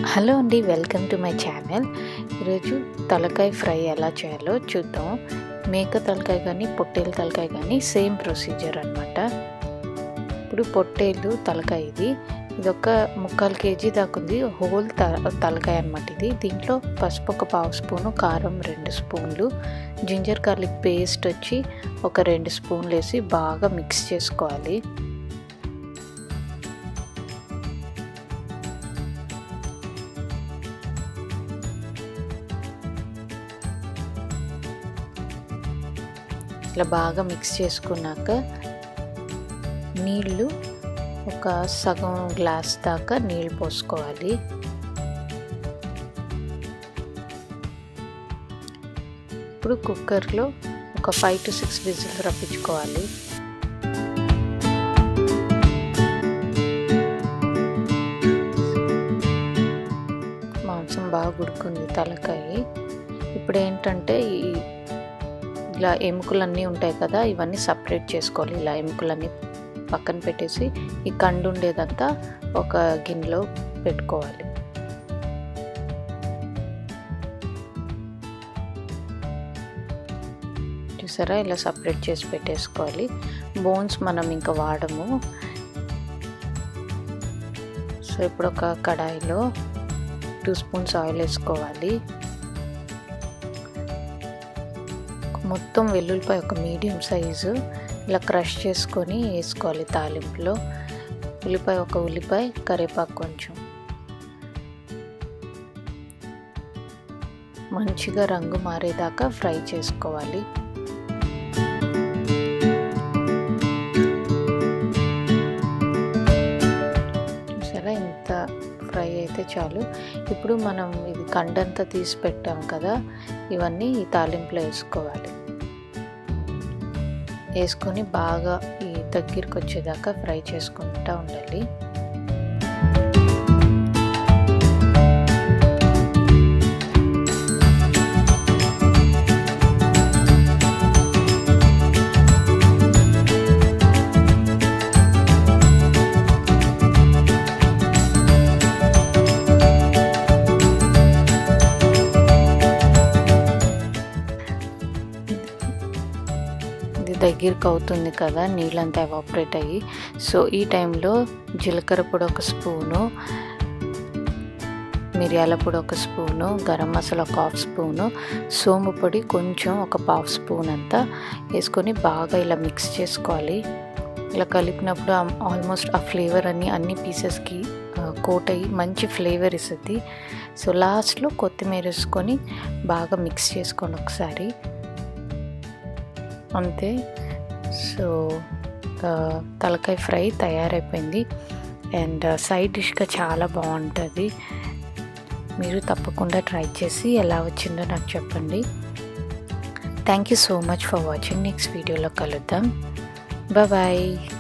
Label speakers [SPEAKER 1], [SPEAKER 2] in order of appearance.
[SPEAKER 1] hello అండి welcome to my channel ఈరోజు తలకాయ ఫ్రై ఎలా చేయాలో చూద్దాం మేక తలకాయ కానీ పొట్టేలు తలకాయ కానీ సేమ్ ప్రొసీజర్ అనమాట ఇప్పుడు పొట్టేలు తలకాయ ఇది ఇది ఒక ముక్కాలు కేజీ దాకా ఉంది హోల్ త తలకాయ అనమాట ఇది దీంట్లో పసుపు ఒక పావు స్పూను కారం రెండు స్పూన్లు జింజర్ గార్లిక్ పేస్ట్ వచ్చి ఒక రెండు స్పూన్లు వేసి బాగా మిక్స్ చేసుకోవాలి ఇట్లా బాగా మిక్స్ చేసుకున్నాక నీళ్ళు ఒక సగం గ్లాస్ దాకా నీళ్ళు పోసుకోవాలి ఇప్పుడు కుక్కర్లో ఒక ఫైవ్ టు సిక్స్ విజిల్ రప్పించుకోవాలి మాంసం బాగా ఉడుకుంది తలకాయ ఇప్పుడు ఏంటంటే ఈ ఇలా ఎముకలన్నీ ఉంటాయి కదా ఇవన్నీ సపరేట్ చేసుకోవాలి ఇలా ఎముకలన్నీ పక్కన పెట్టేసి ఈ కండు ఉండేదంతా ఒక గిన్నెలో పెట్టుకోవాలి చూసారా ఇలా సపరేట్ చేసి పెట్టేసుకోవాలి బోన్స్ మనం ఇంకా వాడము సో ఇప్పుడు ఒక కడాయిలో టూ స్పూన్స్ ఆయిల్ వేసుకోవాలి మొత్తం వెల్లుల్లిపాయ ఒక మీడియం సైజు ఇలా క్రష్ చేసుకొని వేసుకోవాలి తాలింపులో ఉల్లిపాయ ఒక ఉల్లిపాయ కరివేపాకు కొంచెం మంచిగా రంగు మారేదాకా ఫ్రై చేసుకోవాలి సరే ఇంత ఫ్రై అయితే చాలు ఇప్పుడు మనం ఇది కండంతా తీసి పెట్టాం కదా ఇవన్నీ ఈ తాలింపులో వేసుకోవాలి వేసుకొని బాగా ఈ దగ్గరికి వచ్చేదాకా ఫ్రై చేసుకుంటూ ఉండాలి ఇది దగ్గరికి అవుతుంది కదా నీళ్ళంతా ఎవాపరేట్ అయ్యి సో ఈ టైంలో జీలకర్ర పొడి ఒక స్పూను మిరియాల పొడి ఒక స్పూను గరం మసాలా ఒక హాఫ్ స్పూను సోము పొడి కొంచెం ఒక పావు స్పూన్ అంతా వేసుకొని బాగా ఇలా మిక్స్ చేసుకోవాలి ఇలా కలిపినప్పుడు ఆల్మోస్ట్ ఆ ఫ్లేవర్ అన్ని అన్ని పీసెస్కి కోట్ అయ్యి మంచి ఫ్లేవర్ ఇస్తుంది సో లాస్ట్లో కొత్తిమీర వేసుకొని బాగా మిక్స్ చేసుకోండి ఒకసారి అంతే సో తలకాయ ఫ్రై తయారైపోయింది అండ్ సైడ్ డిష్గా చాలా బాగుంటుంది మీరు తప్పకుండా ట్రై చేసి ఎలా వచ్చిందో నాకు చెప్పండి thank you so much for watching next వీడియోలో కలుద్దాం బాయ్